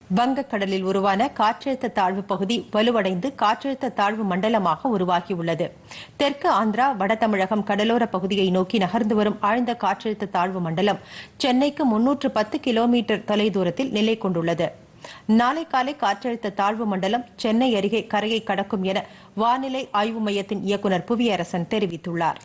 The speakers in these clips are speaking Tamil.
வங்கக்கடலில் உருவான காற்றழுத்த தாழ்வு பகுதி வலுவடைந்து காற்றழுத்த தாழ்வு மண்டலமாக உருவாகியுள்ளது தெற்கு ஆந்திரா வட தமிழகம் கடலோர பகுதியை நோக்கி நகர்ந்து வரும் ஆழ்ந்த காற்றழுத்த தாழ்வு மண்டலம் சென்னைக்கு முன்னூற்று பத்து கிலோமீட்டர் தொலைதூரத்தில் நிலை கொண்டுள்ளது நாளை காலை காற்றழுத்த தாழ்வு மண்டலம் சென்னை அருகே கரையை கடக்கும் என வானிலை ஆய்வு மையத்தின் இயக்குநர் புவியரசன் தெரிவித்துள்ளார்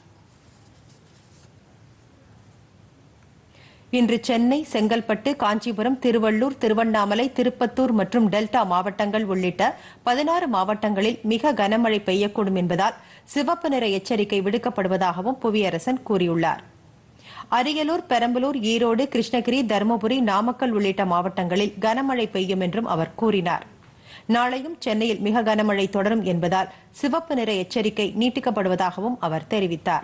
இன்று சென்னை செங்கல்பட்டு காஞ்சிபுரம் திருவள்ளூர் திருவண்ணாமலை திருப்பத்தூர் மற்றும் டெல்டா மாவட்டங்கள் உள்ளிட்ட பதினாறு மாவட்டங்களில் மிக கனமழை பெய்யக்கூடும் என்பதால் சிவப்பு நிற எச்சரிக்கை விடுக்கப்படுவதாகவும் புவியரசன் கூறியுள்ளார் அரியலூர் பெரம்பலூர் ஈரோடு கிருஷ்ணகிரி தருமபுரி நாமக்கல் உள்ளிட்ட மாவட்டங்களில் கனமழை பெய்யும் என்றும் அவர் கூறினார் நாளையும் சென்னையில் மிக கனமழை தொடரும் என்பதால் சிவப்பு நிற எச்சரிக்கை நீட்டிக்கப்படுவதாகவும் அவர் தெரிவித்தார்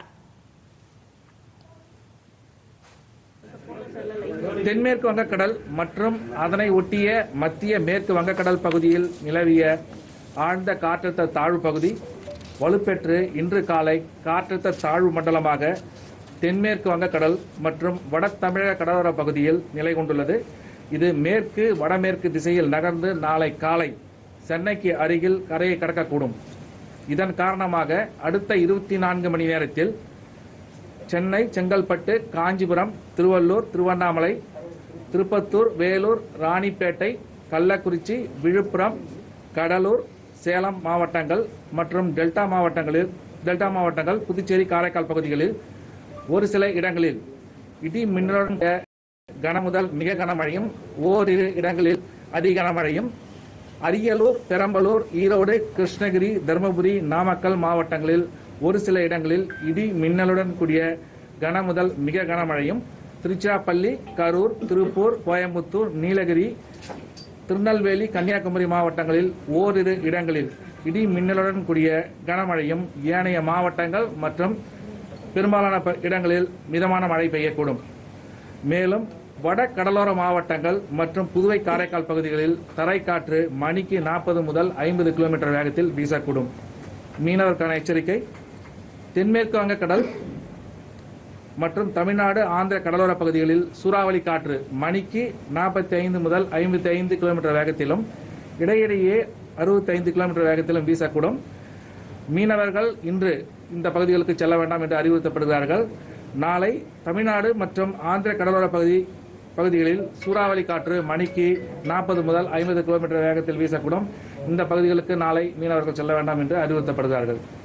தென்மேற்கு வங்கக்கடல் மற்றும் அதனை ஒட்டிய மத்திய மேற்கு வங்கக்கடல் பகுதியில் நிலவிய ஆழ்ந்த காற்றழுத்த தாழ்வு பகுதி வலுப்பெற்று இன்று காலை காற்றழுத்த தாழ்வு மண்டலமாக தென்மேற்கு வங்கக்கடல் மற்றும் வட தமிழக கடலோர பகுதியில் நிலை கொண்டுள்ளது இது மேற்கு வடமேற்கு திசையில் நகர்ந்து நாளை காலை சென்னைக்கு அருகில் கரையை கடக்கக்கூடும் இதன் காரணமாக அடுத்த இருபத்தி நான்கு மணி நேரத்தில் சென்னை செங்கல்பட்டு காஞ்சிபுரம் திருவள்ளூர் திருவண்ணாமலை திருப்பத்தூர் வேலூர் ராணிப்பேட்டை கள்ளக்குறிச்சி விழுப்புரம் கடலூர் சேலம் மாவட்டங்கள் மற்றும் டெல்டா மாவட்டங்களில் டெல்டா மாவட்டங்கள் புதுச்சேரி காரைக்கால் பகுதிகளில் ஒரு சில இடங்களில் இடி மின்னலுடன் கூடிய கன முதல் மிக கனமழையும் ஓரிரு இடங்களில் அதி கனமழையும் அரியலூர் பெரம்பலூர் ஈரோடு கிருஷ்ணகிரி தருமபுரி நாமக்கல் மாவட்டங்களில் ஒரு சில இடங்களில் இடி மின்னலுடன் கூடிய கன முதல் மிக கனமழையும் திருச்சிராப்பள்ளி கரூர் திருப்பூர் கோயம்புத்தூர் நீலகிரி திருநெல்வேலி கன்னியாகுமரி மாவட்டங்களில் ஓரிரு இடங்களில் இடி மின்னலுடன் கூடிய கனமழையும் ஏனைய மாவட்டங்கள் மற்றும் பெரும்பாலான ப- இடங்களில் மிதமான மழை பெய்யக்கூடும் மேலும் வட கடலோர மாவட்டங்கள் மற்றும் புதுவை காரைக்கால் பகுதிகளில் தரைக்காற்று மணிக்கு நாற்பது முதல் ஐம்பது கிலோமீட்டர் வேகத்தில் வீசக்கூடும் மீனவருக்கான எச்சரிக்கை தென்மேற்கு வங்கக்கடல் மற்றும் தமிழ்நாடு ஆந்திர கடலோர பகுதிகளில் சூறாவளி காற்று மணிக்கு நாற்பத்தி ஐந்து முதல் ஐம்பத்தி ஐந்து கிலோமீட்டர் வேகத்திலும் இடையிடையே அறுபத்தைந்து கிலோமீட்டர் வேகத்திலும் வீசக்கூடும் மீனவர்கள் இன்று இந்த பகுதிகளுக்கு செல்ல வேண்டாம் என்று அறிவுறுத்தப்படுகிறார்கள் நாளை தமிழ்நாடு மற்றும் ஆந்திர கடலோர பகுதி பகுதிகளில் சூறாவளி காற்று மணிக்கு நாற்பது முதல் ஐம்பது கிலோமீட்டர் வேகத்தில் வீசக்கூடும் இந்த பகுதிகளுக்கு நாளை மீனவர்கள் செல்ல வேண்டாம் என்று அறிவுறுத்தப்படுகிறார்கள்